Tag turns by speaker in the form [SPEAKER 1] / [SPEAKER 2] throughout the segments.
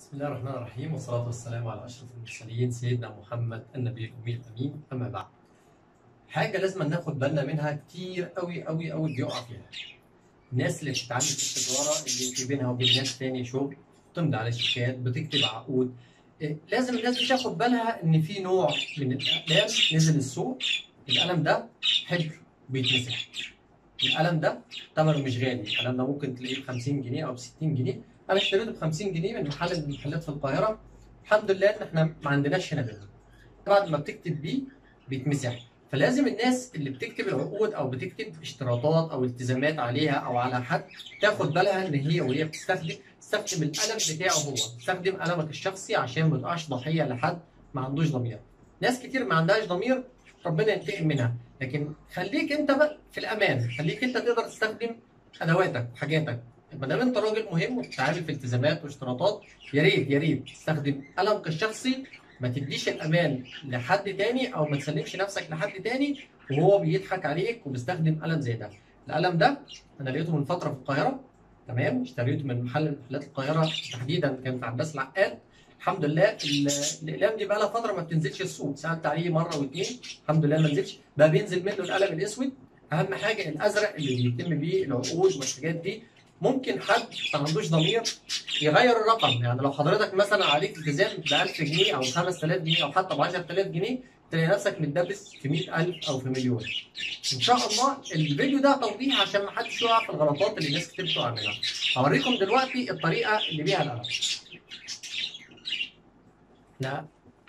[SPEAKER 1] بسم الله الرحمن الرحيم والصلاة والسلام على أشرف المرسلين سيدنا محمد النبي الأمي الأمين أما بعد حاجة لازم ناخد بالنا منها كتير قوي قوي قوي بيقع فيها الناس اللي بتتعامل في التجارة اللي في بينها وبين ناس تاني شغل بتمضي على شيكات بتكتب عقود إيه، لازم الناس دي تاخد بالها إن في نوع من الأقلام نزل السوق القلم ده حبر بيتمسح القلم ده ثمنه مش غالي القلم ده ممكن تلاقيه ب 50 جنيه او ب 60 جنيه انا اشتريته ب 50 جنيه من محل من المحلات في القاهره الحمد لله ان احنا ما عندناش هنا منه بعد ما بتكتب بيه بيتمسح فلازم الناس اللي بتكتب العقود او بتكتب اشتراطات او التزامات عليها او على حد تاخد بالها ان هي وهي بتستخدم تستخدم القلم بتاعه هو تستخدم قلمك الشخصي عشان ما تبقاش ضحيه لحد ما عندوش ضمير ناس كتير ما عندهاش ضمير ربنا ينتقم منها لكن خليك انت بقى في الامان خليك انت تقدر تستخدم ادواتك وحاجاتك ما دام انت راجل مهم وبتتعامل في التزامات واشتراطات يا ريت يا ريت تستخدم قلمك الشخصي ما تديش الامان لحد تاني او ما تسلمش نفسك لحد تاني وهو بيضحك عليك وبيستخدم قلم زي ده القلم ده انا لقيته من فتره في القاهره تمام اشتريته من محل من محلات القاهره تحديدا كان في عباس العقاد الحمد لله ال- الاقلام دي بقى لها فتره ما بتنزلش السوق سالت عليه مره واثنين الحمد لله ما نزلش بقى بينزل منه القلم الاسود اهم حاجه الازرق اللي بيتم بيه العقود والحاجات دي ممكن حد ما عندوش ضمير يغير الرقم يعني لو حضرتك مثلا عليك التزام ب 1000 جنيه او 5000 جنيه او حتى ب 10000 جنيه تلاقي نفسك متدبس في 100000 او في مليون. ان شاء الله الفيديو ده توضيح عشان ما حدش يقع في الغلطات اللي ناس كتير بتقع منها. هوريكم دلوقتي الطريقه اللي بيها القلم. لا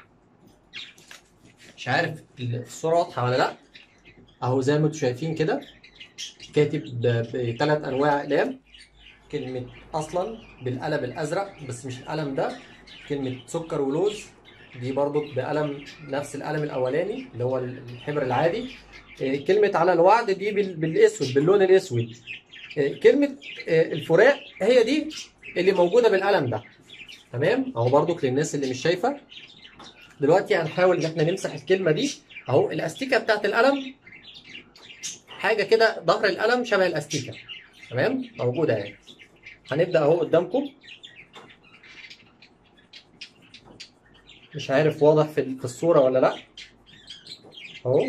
[SPEAKER 1] مش عارف الصوره واضحه ولا لا اهو زي ما انتم شايفين كده كاتب بثلاث انواع اقلام كلمه اصلا بالقلم الازرق بس مش القلم ده كلمه سكر ولوز دي برضو بقلم نفس القلم الاولاني اللي هو الحبر العادي إيه، كلمه على الوعد دي بال- بالاسود باللون الاسود إيه، كلمه إيه، الفراق هي دي اللي موجوده بالقلم ده تمام اهو برضو للناس اللي مش شايفه دلوقتي هنحاول ان احنا نمسح الكلمه دي اهو الاستيكه بتاعت القلم حاجه كده ظهر القلم شبه الاستيكه تمام موجوده اهي هنبدا اهو قدامكم مش عارف واضح في في الصوره ولا لا اهو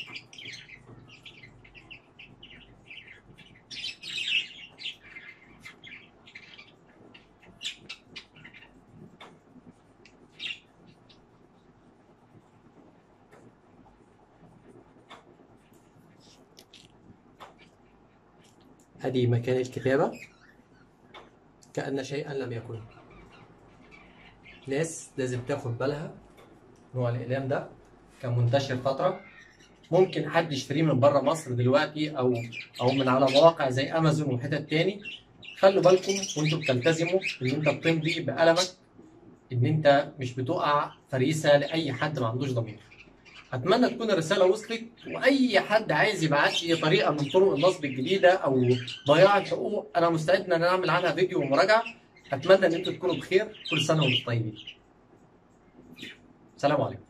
[SPEAKER 1] ادي مكان الكتابه كأن شيئا لم يكن ناس لازم تاخد بالها نوع الإقلام ده كان منتشر فترة ممكن حد يشتريه من بره مصر دلوقتي أو أو من على مواقع زي أمازون وحتت تاني خلوا بالكم وأنتوا بتلتزموا إن أنت بتمضي بقلمك إن أنت مش بتقع فريسة لأي حد ما عندوش ضمير اتمنى تكون الرساله وصلت واي حد عايز يبعت لي طريقه من طرق النصب الجديده او ضياع الحقوق انا مستعد ان انا اعمل عنها فيديو ومراجعه اتمنى ان انتم تكونوا بخير كل سنه وانتم طيبين سلام عليكم